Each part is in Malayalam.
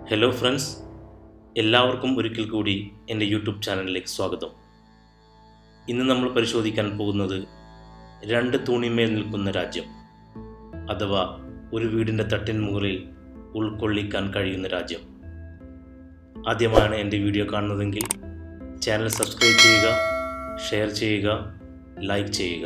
ഹലോ ഫ്രണ്ട്സ് എല്ലാവർക്കും ഒരിക്കൽ കൂടി എൻ്റെ യൂട്യൂബ് ചാനലിലേക്ക് സ്വാഗതം ഇന്ന് നമ്മൾ പരിശോധിക്കാൻ പോകുന്നത് രണ്ട് തൂണിമേൽ നിൽക്കുന്ന രാജ്യം അഥവാ ഒരു വീടിൻ്റെ തട്ടിന് മുകളിൽ ഉൾക്കൊള്ളിക്കാൻ കഴിയുന്ന രാജ്യം ആദ്യമാണ് എൻ്റെ വീഡിയോ കാണുന്നതെങ്കിൽ ചാനൽ സബ്സ്ക്രൈബ് ചെയ്യുക ഷെയർ ചെയ്യുക ലൈക്ക് ചെയ്യുക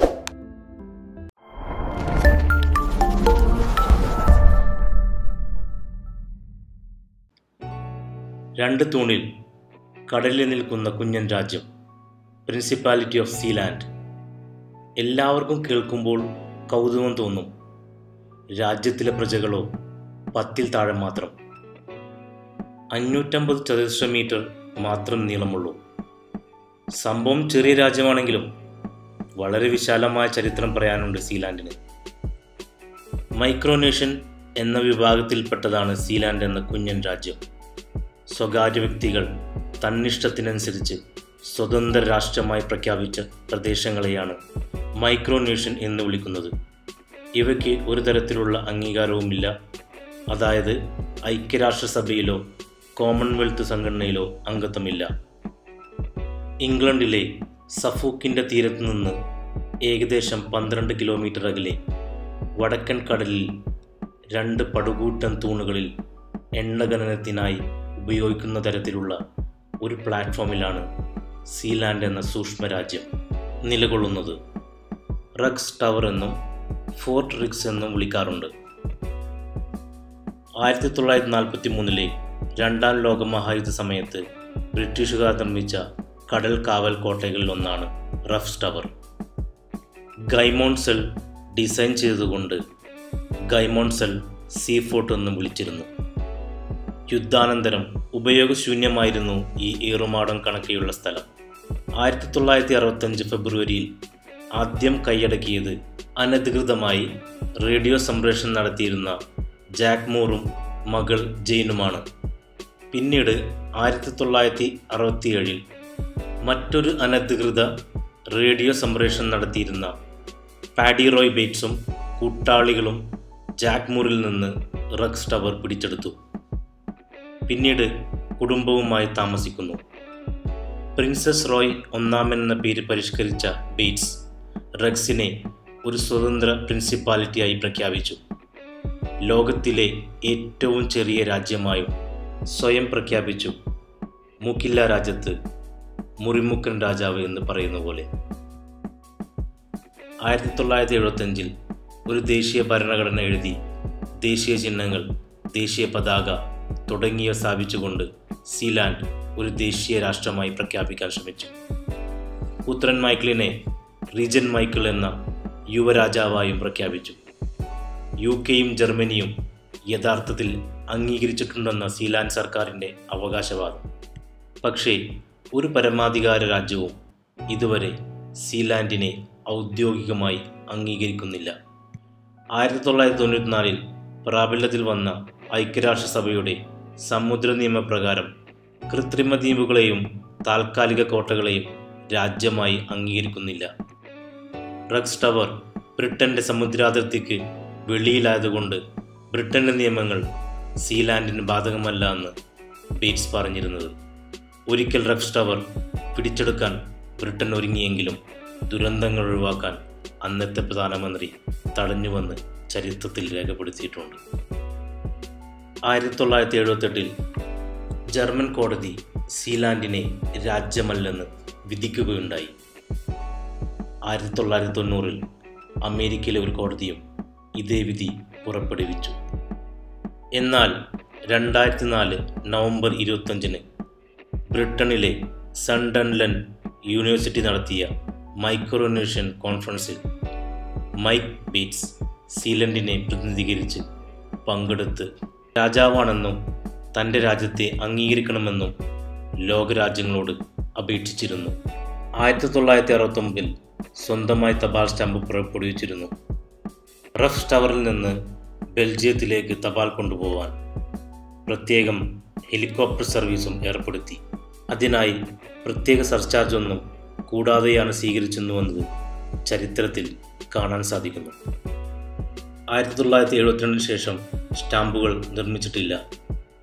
രണ്ട് തൂണിൽ കടലിൽ നിൽക്കുന്ന കുഞ്ഞൻ രാജ്യം പ്രിൻസിപ്പാലിറ്റി ഓഫ് സീലാൻഡ് എല്ലാവർക്കും കേൾക്കുമ്പോൾ കൗതുകം തോന്നും രാജ്യത്തിലെ പ്രജകളോ പത്തിൽ താഴെ മാത്രം അഞ്ഞൂറ്റമ്പത് ചതുരശ്ര മീറ്റർ മാത്രം നീളമുള്ളൂ സംഭവം ചെറിയ രാജ്യമാണെങ്കിലും വളരെ വിശാലമായ ചരിത്രം പറയാനുണ്ട് സീലാൻഡിന് മൈക്രോനേഷ്യൻ എന്ന വിഭാഗത്തിൽപ്പെട്ടതാണ് സീലാൻഡ് എന്ന കുഞ്ഞൻ രാജ്യം സ്വകാര്യ വ്യക്തികൾ തന്നിഷ്ടത്തിനനുസരിച്ച് സ്വതന്ത്ര രാഷ്ട്രമായി പ്രഖ്യാപിച്ച പ്രദേശങ്ങളെയാണ് മൈക്രോനേഷ്യൻ എന്ന് വിളിക്കുന്നത് ഇവയ്ക്ക് ഒരു തരത്തിലുള്ള അംഗീകാരവുമില്ല അതായത് ഐക്യരാഷ്ട്രസഭയിലോ കോമൺവെൽത്ത് സംഘടനയിലോ അംഗത്വമില്ല ഇംഗ്ലണ്ടിലെ സഫൂക്കിൻ്റെ തീരത്ത് നിന്ന് ഏകദേശം പന്ത്രണ്ട് കിലോമീറ്റർ അകലെ വടക്കൻ കടലിൽ രണ്ട് പടുകൂറ്റൻ തൂണുകളിൽ എണ്ണഖനനത്തിനായി ഉപയോഗിക്കുന്ന തരത്തിലുള്ള ഒരു പ്ലാറ്റ്ഫോമിലാണ് സീലാൻഡ് എന്ന സൂക്ഷ്മരാജ്യം നിലകൊള്ളുന്നത് റക്സ് ടവർ എന്നും ഫോർട്ട് റിക്സ് എന്നും വിളിക്കാറുണ്ട് ആയിരത്തി തൊള്ളായിരത്തി നാൽപ്പത്തി മൂന്നിലെ രണ്ടാം ലോക മഹായുദ്ധ സമയത്ത് ബ്രിട്ടീഷുകാർ നിർമ്മിച്ച കടൽ കാവൽ കോട്ടകളിൽ ഒന്നാണ് റഫ് ടവർ ഗൈമോൺസെൽ ഡിസൈൻ ചെയ്തുകൊണ്ട് ഗൈമോൺസെൽ സീ ഫോർട്ട് എന്നും വിളിച്ചിരുന്നു യുദ്ധാനന്തരം ഉപയോഗശൂന്യമായിരുന്നു ഈ ഏറുമാടം കണക്കെയുള്ള സ്ഥലം ആയിരത്തി തൊള്ളായിരത്തി അറുപത്തഞ്ച് ഫെബ്രുവരിയിൽ ആദ്യം കൈയടക്കിയത് അനധികൃതമായി റേഡിയോ സംപ്രേഷണം നടത്തിയിരുന്ന ജാക്ക് മൂറും മകൾ ജെയിനുമാണ് പിന്നീട് ആയിരത്തി തൊള്ളായിരത്തി അറുപത്തിയേഴിൽ മറ്റൊരു അനധികൃത റേഡിയോ സംപ്രേഷണം നടത്തിയിരുന്ന പാഡി റോയ് ബേറ്റ്സും കൂട്ടാളികളും ജാക്ക് മൂറിൽ നിന്ന് റക്സ് ടവർ പിടിച്ചെടുത്തു പിന്നീട് കുടുംബവുമായി താമസിക്കുന്നു പ്രിൻസസ് റോയ് ഒന്നാമൻ എന്ന പേര് പരിഷ്കരിച്ച ബേറ്റ്സ് റഗ്സിനെ ഒരു സ്വതന്ത്ര പ്രിൻസിപ്പാലിറ്റിയായി പ്രഖ്യാപിച്ചു ലോകത്തിലെ ഏറ്റവും ചെറിയ രാജ്യമായും സ്വയം പ്രഖ്യാപിച്ചു മൂക്കില്ല രാജ്യത്ത് മുറിമുക്കൻ രാജാവ് എന്ന് പറയുന്ന പോലെ ആയിരത്തി തൊള്ളായിരത്തി എഴുപത്തഞ്ചിൽ ഒരു ദേശീയ ഭരണഘടന എഴുതി ദേശീയ ചിഹ്നങ്ങൾ ദേശീയ പതാക തുടങ്ങിയവ സ്ഥാപിച്ചുകൊണ്ട് സീലാൻഡ് ഒരു ദേശീയ രാഷ്ട്രമായി പ്രഖ്യാപിക്കാൻ ശ്രമിച്ചു പുത്രൻ മൈക്കിളിനെ റീജൻ മൈക്കിൾ എന്ന യുവരാജാവായും പ്രഖ്യാപിച്ചു യു കെയും ജർമ്മനിയും യഥാർത്ഥത്തിൽ അംഗീകരിച്ചിട്ടുണ്ടെന്ന സീലാൻഡ് സർക്കാരിൻ്റെ അവകാശവാദം പക്ഷേ ഒരു പരമാധികാര രാജ്യവും ഇതുവരെ സീലാൻഡിനെ ഔദ്യോഗികമായി അംഗീകരിക്കുന്നില്ല ആയിരത്തി തൊള്ളായിരത്തി തൊണ്ണൂറ്റിനാലിൽ പ്രാബല്യത്തിൽ വന്ന ഐക്യരാഷ്ട്രസഭയുടെ സമുദ്ര നിയമപ്രകാരം കൃത്രിമ ദ്വീപുകളെയും താൽക്കാലിക കോട്ടകളെയും രാജ്യമായി അംഗീകരിക്കുന്നില്ല റക്സ് ടവർ ബ്രിട്ടന്റെ സമുദ്രാതിർത്തിക്ക് വെളിയിലായതുകൊണ്ട് ബ്രിട്ടന്റെ നിയമങ്ങൾ സീലാൻഡിന് ബാധകമല്ല എന്ന് ബേറ്റ്സ് പറഞ്ഞിരുന്നത് ഒരിക്കൽ റക്സ് ടവർ പിടിച്ചെടുക്കാൻ ബ്രിട്ടൻ ഒരുങ്ങിയെങ്കിലും ദുരന്തങ്ങൾ ഒഴിവാക്കാൻ അന്നത്തെ പ്രധാനമന്ത്രി തടഞ്ഞുവന്ന് ചരിത്രത്തിൽ രേഖപ്പെടുത്തിയിട്ടുണ്ട് ആയിരത്തി തൊള്ളായിരത്തി എഴുപത്തെട്ടിൽ ജർമ്മൻ കോടതി സീലാൻഡിനെ രാജ്യമല്ലെന്ന് വിധിക്കുകയുണ്ടായി ആയിരത്തി തൊള്ളായിരത്തി തൊണ്ണൂറിൽ അമേരിക്കയിലെ ഒരു കോടതിയും ഇതേ വിധി പുറപ്പെടുവിച്ചു എന്നാൽ രണ്ടായിരത്തി നാല് നവംബർ ഇരുപത്തഞ്ചിന് ബ്രിട്ടനിലെ സൺഡൺലൻ യൂണിവേഴ്സിറ്റി നടത്തിയ മൈക്രോനേഷ്യൻ കോൺഫറൻസിൽ മൈക്ക് ബീറ്റ്സ് സീലൻഡിനെ പ്രതിനിധീകരിച്ച് പങ്കെടുത്ത് രാജാവാണെന്നും തൻ്റെ രാജ്യത്തെ അംഗീകരിക്കണമെന്നും ലോകരാജ്യങ്ങളോട് അപേക്ഷിച്ചിരുന്നു ആയിരത്തി തൊള്ളായിരത്തി അറുപത്തൊമ്പതിൽ സ്വന്തമായി തപാൽ സ്റ്റാമ്പ് പുറപ്പെടുവിച്ചിരുന്നു റഫ് ടവറിൽ നിന്ന് ബെൽജിയത്തിലേക്ക് തപാൽ കൊണ്ടുപോകാൻ പ്രത്യേകം ഹെലികോപ്റ്റർ സർവീസും ഏർപ്പെടുത്തി അതിനായി പ്രത്യേക സർചാർജ് ഒന്നും കൂടാതെയാണ് സ്വീകരിച്ചെന്നുവെന്നത് ചരിത്രത്തിൽ കാണാൻ സാധിക്കുന്നു ആയിരത്തി തൊള്ളായിരത്തി എഴുപത്തിരണ്ടിന് ശേഷം സ്റ്റാമ്പുകൾ നിർമ്മിച്ചിട്ടില്ല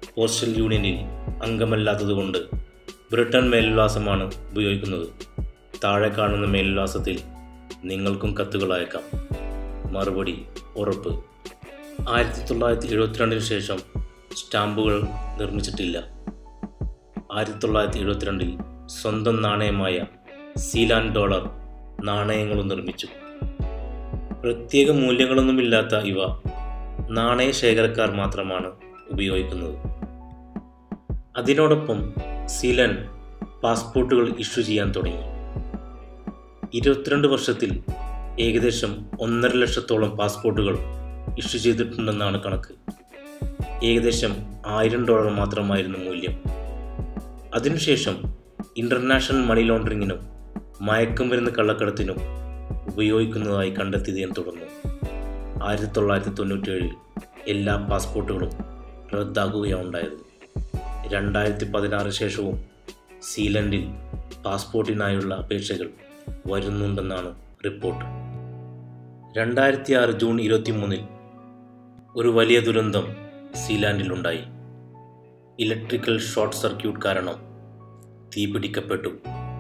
പോസ്റ്റൽ യൂണിയനിൽ അംഗമല്ലാത്തതുകൊണ്ട് ബ്രിട്ടൻ മേൽവിലാസമാണ് ഉപയോഗിക്കുന്നത് താഴെ കാണുന്ന മേൽവിലാസത്തിൽ നിങ്ങൾക്കും കത്തുകൾ അയക്കാം മറുപടി ഉറപ്പ് ആയിരത്തി തൊള്ളായിരത്തി എഴുപത്തിരണ്ടിന് ശേഷം സ്റ്റാമ്പുകൾ നിർമ്മിച്ചിട്ടില്ല ആയിരത്തി തൊള്ളായിരത്തി എഴുപത്തിരണ്ടിൽ സ്വന്തം നാണയമായ സീലാൻ ഡോളർ നാണയങ്ങളും നിർമ്മിച്ചു പ്രത്യേക മൂല്യങ്ങളൊന്നുമില്ലാത്ത ഇവ നാണയ ശേഖരക്കാർ മാത്രമാണ് ഉപയോഗിക്കുന്നത് അതിനോടൊപ്പം സീലൻ പാസ്പോർട്ടുകൾ ഇഷ്യൂ ചെയ്യാൻ തുടങ്ങി ഇരുപത്തിരണ്ട് വർഷത്തിൽ ഏകദേശം ഒന്നര ലക്ഷത്തോളം പാസ്പോർട്ടുകൾ ഇഷ്യൂ ചെയ്തിട്ടുണ്ടെന്നാണ് കണക്ക് ഏകദേശം ആയിരം ഡോളർ മാത്രമായിരുന്നു മൂല്യം അതിനുശേഷം ഇൻ്റർനാഷണൽ മണി ലോണ്ടറിങ്ങിനും മയക്കുമരുന്ന് കള്ളക്കടത്തിനും ഉപയോഗിക്കുന്നതായി കണ്ടെത്തിയതിനെ തുടർന്നു ആയിരത്തി തൊള്ളായിരത്തി തൊണ്ണൂറ്റേഴിൽ എല്ലാ പാസ്പോർട്ടുകളും റദ്ദാക്കുകയാണ് ഉണ്ടായത് രണ്ടായിരത്തി പതിനാറ് ശേഷവും സീലൻഡിൽ പാസ്പോർട്ടിനായുള്ള അപേക്ഷകൾ വരുന്നുണ്ടെന്നാണ് റിപ്പോർട്ട് രണ്ടായിരത്തി ആറ് ജൂൺ ഇരുപത്തി മൂന്നിൽ ഒരു വലിയ ദുരന്തം സീലാൻഡിലുണ്ടായി ഇലക്ട്രിക്കൽ ഷോർട്ട് സർക്യൂട്ട് കാരണം തീപിടിക്കപ്പെട്ടു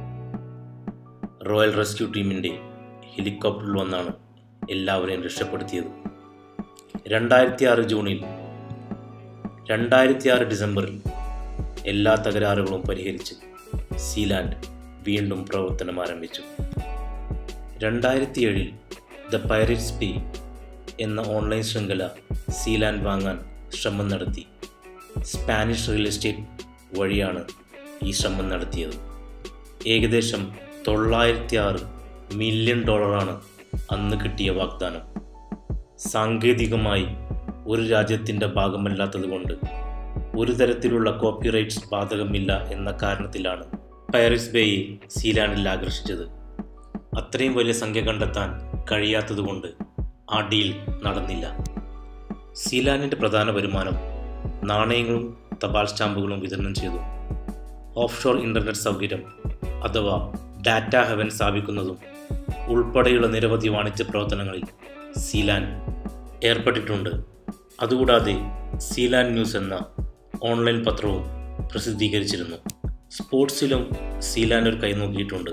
റോയൽ റെസ്ക്യൂ ടീമിൻ്റെ ഹെലികോപ്റ്ററിൽ വന്നാണ് എല്ലാവരെയും രക്ഷപ്പെടുത്തിയത് രണ്ടായിരത്തി ആറ് ജൂണിൽ രണ്ടായിരത്തി ആറ് ഡിസംബറിൽ എല്ലാ തകരാറുകളും പരിഹരിച്ച് സീലാൻഡ് വീണ്ടും പ്രവർത്തനം ആരംഭിച്ചു രണ്ടായിരത്തി ഏഴിൽ ദ പൈററ്റ്സ് പേ എന്ന ഓൺലൈൻ ശൃംഖല സീലാൻഡ് വാങ്ങാൻ ശ്രമം നടത്തി സ്പാനിഷ് റിയൽ എസ്റ്റേറ്റ് വഴിയാണ് ഈ ശ്രമം നടത്തിയത് ഏകദേശം തൊള്ളായിരത്തി ആറ് മില്യൺ ഡോളറാണ് അന്ന് കിട്ടിയ വാഗ്ദാനം സാങ്കേതികമായി ഒരു രാജ്യത്തിൻ്റെ ഭാഗമല്ലാത്തതുകൊണ്ട് ഒരു തരത്തിലുള്ള കോപ്പിറൈറ്റ്സ് ബാധകമില്ല എന്ന കാരണത്തിലാണ് പൈററ്റ്സ് ബേയെ സീലാൻഡിൽ ആകർഷിച്ചത് അത്രയും വലിയ സംഖ്യ കണ്ടെത്താൻ കഴിയാത്തതുകൊണ്ട് ആ ഡീൽ നടന്നില്ല സീലാൻഡിൻ്റെ പ്രധാന വരുമാനം നാണയങ്ങളും തപാൽ സ്റ്റാമ്പുകളും വിതരണം ചെയ്തു ഓഫ് ഷോർ ഇൻ്റർനെറ്റ് സൗകര്യം അഥവാ ഡാറ്റ ഹെവൻ സ്ഥാപിക്കുന്നതും ഉൾപ്പെടെയുള്ള നിരവധി വാണിജ്യ പ്രവർത്തനങ്ങളിൽ സീലാൻ ഏർപ്പെട്ടിട്ടുണ്ട് അതുകൂടാതെ സീലാൻ ന്യൂസ് എന്ന ഓൺലൈൻ പത്രവും പ്രസിദ്ധീകരിച്ചിരുന്നു സ്പോർട്സിലും സീലാൻ ഒരു കൈനോക്കിയിട്ടുണ്ട്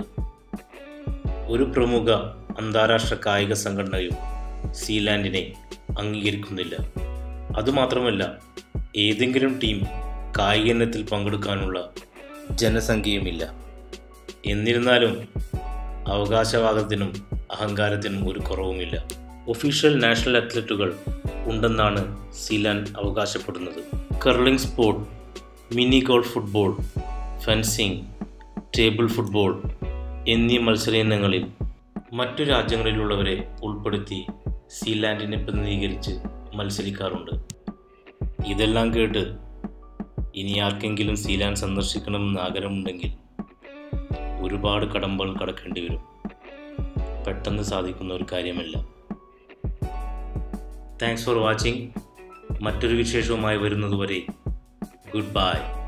ഒരു പ്രമുഖ അന്താരാഷ്ട്ര കായിക സംഘടനയും സീലാൻഡിനെ അംഗീകരിക്കുന്നില്ല അതുമാത്രമല്ല ഏതെങ്കിലും ടീം കായിക ഇനത്തിൽ പങ്കെടുക്കാനുള്ള ജനസംഖ്യയുമില്ല എന്നിരുന്നാലും അവകാശവാദത്തിനും അഹങ്കാരത്തിനും ഒരു കുറവുമില്ല ഒഫീഷ്യൽ നാഷണൽ അത്ലറ്റുകൾ ഉണ്ടെന്നാണ് സീലാൻ അവകാശപ്പെടുന്നത് curling sport mini golf football fencing table football എന്നീ മത്സര ഇനങ്ങളിൽ മറ്റു രാജ്യങ്ങളിലുള്ളവരെ ഉൾപ്പെടുത്തി സീലാൻഡിനെ പ്രതിനിധീകരിച്ച് മത്സരിക്കാറുണ്ട് ഇതെല്ലാം കേട്ട് ഇനി ആർക്കെങ്കിലും സീലാൻഡ് സന്ദർശിക്കണമെന്ന് ആഗ്രഹമുണ്ടെങ്കിൽ ഒരുപാട് കടമ്പകൾ കടക്കേണ്ടി വരും പെട്ടെന്ന് സാധിക്കുന്ന ഒരു കാര്യമല്ല താങ്ക്സ് ഫോർ വാച്ചിങ് മറ്റൊരു വിശേഷവുമായി വരുന്നതുവരെ ഗുഡ് ബൈ